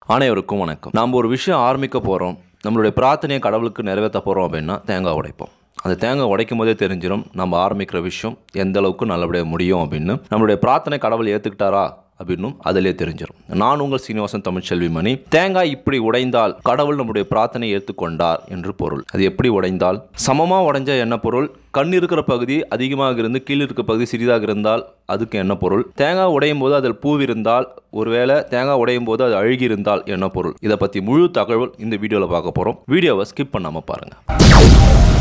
அனைவருக்கும் வணக்கம் நாம் ஒரு விஷயம் ஆரம்பிக்க போகிறோம் நம்மளுடைய பிரார்த்தனையை கடவுளுக்கு நிறைவேற்ற போகிறோம் அப்படின்னா தேங்காய் உடைப்போம் அந்த தேங்காய் உடைக்கும் போதே தெரிஞ்சிடும் நம்ம ஆரம்பிக்கிற விஷயம் எந்த அளவுக்கு நல்லபடியாக முடியும் அப்படின்னு நம்மளுடைய பிரார்த்தனை கடவுள் ஏற்றுக்கிட்டாரா அப்படின்னும் அதிலே தெரிஞ்சிடும் நான் உங்கள் சீனிவாசன் தமிழ்ச்செல்வி மணி தேங்காய் இப்படி உடைந்தால் கடவுள் நம்முடைய பிரார்த்தனை ஏற்றுக்கொண்டார் என்று பொருள் அது எப்படி உடைந்தால் சமமாக உடைஞ்ச என்ன பொருள் கண் இருக்கிற பகுதி அதிகமாக இருந்து கீழ் இருக்கிற பகுதி சிறிதாக இருந்தால் அதுக்கு என்ன பொருள் தேங்காய் உடையும் போது அதில் பூவிருந்தால் ஒருவேளை தேங்காய் உடையும் போது அது அழுகி இருந்தால் என்ன பொருள் இதை பற்றி முழு தகவல் இந்த வீடியோவில் பார்க்க போகிறோம் வீடியோவை ஸ்கிப் பண்ணாமல் பாருங்கள்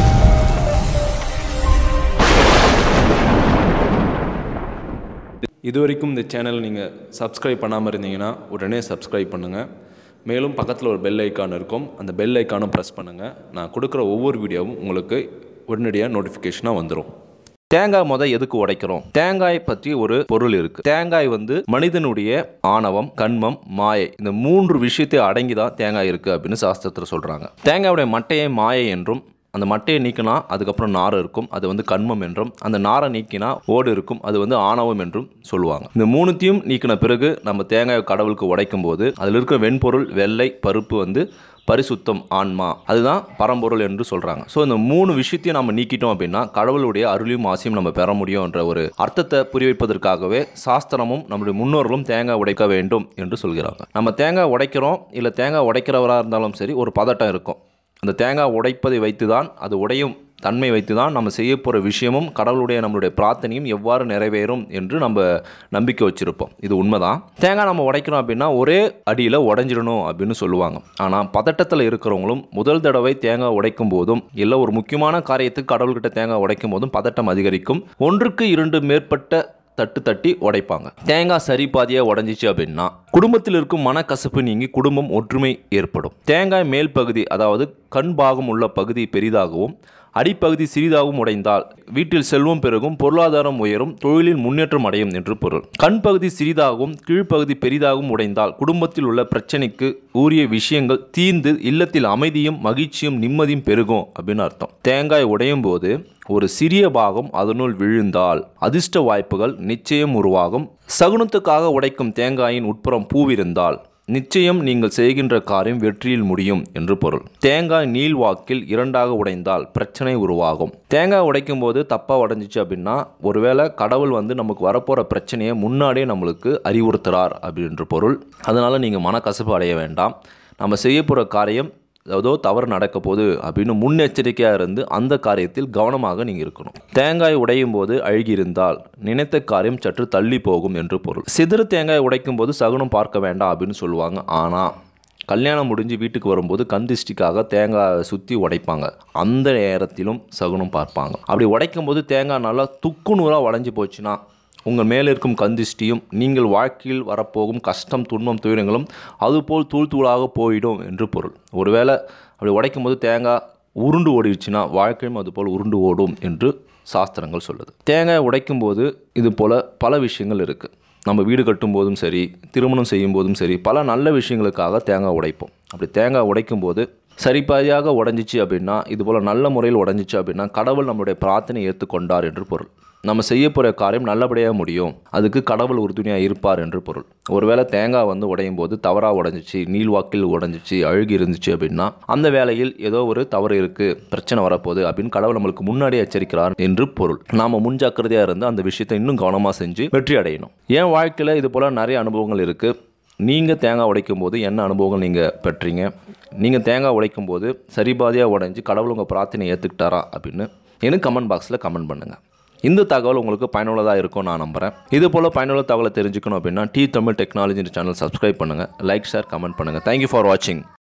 இது வரைக்கும் இந்த சேனல் நீங்கள் சப்ஸ்கிரைப் பண்ணாமல் இருந்தீங்கன்னா உடனே சப்ஸ்கிரைப் பண்ணுங்கள் மேலும் பக்கத்தில் ஒரு பெல் ஐக்கான் இருக்கும் அந்த பெல் ஐக்கானும் ப்ரெஸ் பண்ணுங்கள் நான் கொடுக்குற ஒவ்வொரு வீடியோவும் உங்களுக்கு உடனடியாக நோட்டிஃபிகேஷனாக வந்துடும் தேங்காய் முத எதுக்கு உடைக்கிறோம் தேங்காய் பற்றி ஒரு பொருள் இருக்கு தேங்காய் வந்து மனிதனுடைய ஆணவம் கண்மம் மாயை இந்த மூன்று விஷயத்தை அடங்கி தான் தேங்காய் இருக்கு அப்படின்னு சாஸ்திரத்தில் சொல்றாங்க தேங்காயுடைய மட்டையை மாயை என்றும் அந்த மட்டையை நீக்கினா அதுக்கப்புறம் நார் இருக்கும் அது வந்து கண்மம் என்றும் அந்த நாரை நீக்கினா ஓடு இருக்கும் அது வந்து ஆணவம் என்றும் சொல்லுவாங்க இந்த மூணுத்தையும் நீக்கின பிறகு நம்ம தேங்காய் கடவுளுக்கு உடைக்கும் போது அதில் இருக்கிற வெண்பொருள் வெள்ளை பருப்பு வந்து பரிசுத்தம் ஆன்மா அதுதான் பரம்பொருள் என்று சொல்றாங்க ஸோ இந்த மூணு விஷயத்தையும் நம்ம நீக்கிட்டோம் அப்படின்னா கடவுளுடைய அருளையும் ஆசையும் நம்ம பெற முடியும்ன்ற ஒரு அர்த்தத்தை புரிய வைப்பதற்காகவே சாஸ்திரமும் நம்முடைய முன்னோர்களும் தேங்காய் உடைக்க வேண்டும் என்று சொல்கிறாங்க நம்ம தேங்காய் உடைக்கிறோம் இல்லை தேங்காய் உடைக்கிறவராக இருந்தாலும் சரி ஒரு பதட்டம் இருக்கும் அந்த தேங்காய் உடைப்பதை வைத்து தான் அது உடையும் தன்மை வைத்து தான் நம்ம செய்ய போகிற விஷயமும் கடவுளுடைய நம்மளுடைய பிரார்த்தனையும் எவ்வாறு நிறைவேறும் என்று நம்ம நம்பிக்கை வச்சுருப்போம் இது உண்மைதான் தேங்காய் நம்ம உடைக்கிறோம் அப்படின்னா ஒரே அடியில் உடைஞ்சிடணும் அப்படின்னு சொல்லுவாங்க ஆனால் பதட்டத்தில் இருக்கிறவங்களும் முதல் தடவை தேங்காய் உடைக்கும் போதும் இல்லை ஒரு முக்கியமான காரியத்துக்கு கடவுள்கிட்ட தேங்காய் உடைக்கும் போதும் பதட்டம் அதிகரிக்கும் ஒன்றுக்கு இரண்டு மேற்பட்ட தட்டு தட்டி உடைப்பாங்க தேங்காய் சரி பாதியாக உடஞ்சிச்சு அப்படின்னா குடும்பத்தில் இருக்கும் மனக்கசப்பு நீங்கி குடும்பம் ஒற்றுமை ஏற்படும் தேங்காய் மேல் பகுதி அதாவது கண் பாகம் உள்ள பகுதி பெரிதாகவும் அடிப்பகுதி சிறிதாகவும் உடைந்தால் வீட்டில் செல்வம் பெருகும் பொருளாதாரம் உயரும் தொழிலில் முன்னேற்றம் அடையும் என்று பொருள் கண் பகுதி சிறிதாகவும் கீழ்ப்பகுதி பெரிதாகவும் உடைந்தால் குடும்பத்தில் உள்ள பிரச்சனைக்கு உரிய விஷயங்கள் தீர்ந்து இல்லத்தில் அமைதியும் மகிழ்ச்சியும் நிம்மதியும் பெருகும் அப்படின்னு அர்த்தம் தேங்காய் உடையும் போது ஒரு சிறிய பாகம் அதனுள் விழுந்தால் அதிர்ஷ்ட வாய்ப்புகள் நிச்சயம் உருவாகும் சகுனத்துக்காக உடைக்கும் தேங்காயின் உட்புறம் பூவிருந்தால் நிச்சயம் நீங்கள் செய்கின்ற காரியம் வெற்றியில் முடியும் என்று பொருள் தேங்காய் நீள்வாக்கில் இரண்டாக உடைந்தால் பிரச்சனை உருவாகும் தேங்காய் உடைக்கும் போது தப்பாக உடைஞ்சிச்சு அப்படின்னா ஒருவேளை கடவுள் வந்து நமக்கு வரப்போகிற பிரச்சனையை முன்னாடியே நம்மளுக்கு அறிவுறுத்துறார் அப்படின்ற பொருள் அதனால் நீங்கள் மனக்கசப்பு அடைய வேண்டாம் நம்ம செய்ய போகிற காரியம் ஏதோ தவறு நடக்க போகுது அப்படின்னு முன்னெச்சரிக்கையாக இருந்து அந்த காரியத்தில் கவனமாக நீங்கள் இருக்கணும் தேங்காய் உடையும் போது அழுகியிருந்தால் நினைத்த காரியம் சற்று தள்ளி போகும் என்று பொருள் சிதறு தேங்காய் உடைக்கும் போது சகுனம் பார்க்க வேண்டாம் அப்படின்னு சொல்லுவாங்க ஆனால் கல்யாணம் முடிஞ்சு வீட்டுக்கு வரும்போது கண் திருஷ்டிக்காக தேங்காய் சுற்றி உடைப்பாங்க அந்த நேரத்திலும் சகுனம் பார்ப்பாங்க அப்படி உடைக்கும் போது தேங்காய் நல்லா துக்கு நூறாக உடஞ்சி போச்சுன்னா உங்கள் மேலே இருக்கும் கந்திஷ்டியும் நீங்கள் வாழ்க்கையில் வரப்போகும் கஷ்டம் துன்பம் துயரங்களும் அதுபோல் தூள் தூளாக போயிடும் என்று பொருள் ஒருவேளை அப்படி உடைக்கும் போது தேங்காய் உருண்டு ஓடிடுச்சுன்னா வாழ்க்கையும் அதுபோல் உருண்டு ஓடும் என்று சாஸ்திரங்கள் சொல்லுது தேங்காய் உடைக்கும் போது இது போல் பல விஷயங்கள் இருக்குது நம்ம வீடு கட்டும் போதும் சரி திருமணம் செய்யும் போதும் சரி பல நல்ல விஷயங்களுக்காக தேங்காய் உடைப்போம் அப்படி தேங்காய் உடைக்கும் போது சரிபாதியாக உடஞ்சிச்சு அப்படின்னா இது போல் நல்ல முறையில் உடஞ்சிச்சு அப்படின்னா கடவுள் நம்மளுடைய பிரார்த்தனை ஏற்றுக்கொண்டார் என்று பொருள் நம்ம செய்ய போகிற காரியம் நல்லபடியாக முடியும் அதுக்கு கடவுள் உறுதுணையாக இருப்பார் என்று பொருள் ஒருவேளை தேங்காய் வந்து உடையும் போது தவறாக உடஞ்சிச்சு நீள்வாக்கில் உடஞ்சிச்சு அழுகி இருந்துச்சு அப்படின்னா அந்த வேலையில் ஏதோ ஒரு தவறு இருக்குது பிரச்சனை வரப்போகுது அப்படின்னு கடவுள் நம்மளுக்கு முன்னாடியே எச்சரிக்கிறார் என்று பொருள் நாம் முன்ஜாக்கிரதையாக இருந்து அந்த விஷயத்தை இன்னும் கவனமாக செஞ்சு வெற்றி அடையணும் என் வாழ்க்கையில் இது போல் நிறைய அனுபவங்கள் இருக்குது நீங்கள் தேங்காய் உடைக்கும் போது என்ன அனுபவங்கள் நீங்கள் பெற்றீங்க நீங்கள் தேங்காய் உடைக்கும் போது சரிபாதியாக உடைஞ்சு கடவுள் உங்கள் பிரார்த்தனை ஏற்றுக்கிட்டாரா அப்படின்னு எனக்கு கமெண்ட் பாக்ஸில் கமெண்ட் பண்ணுங்கள் இந்த தகவல் உங்களுக்கு பயனுள்ளதாக இருக்கும் நான் நம்புகிறேன் இது போல் பயனுள்ள தகவலை தெரிஞ்சுக்கணும் அப்படின்னா T Tamil technology channel subscribe பண்ணுங்கள் லைக் ஷேர் கமெண்ட் பண்ணுங்கள் தேங்க்யூ ஃபார் வாட்சிங்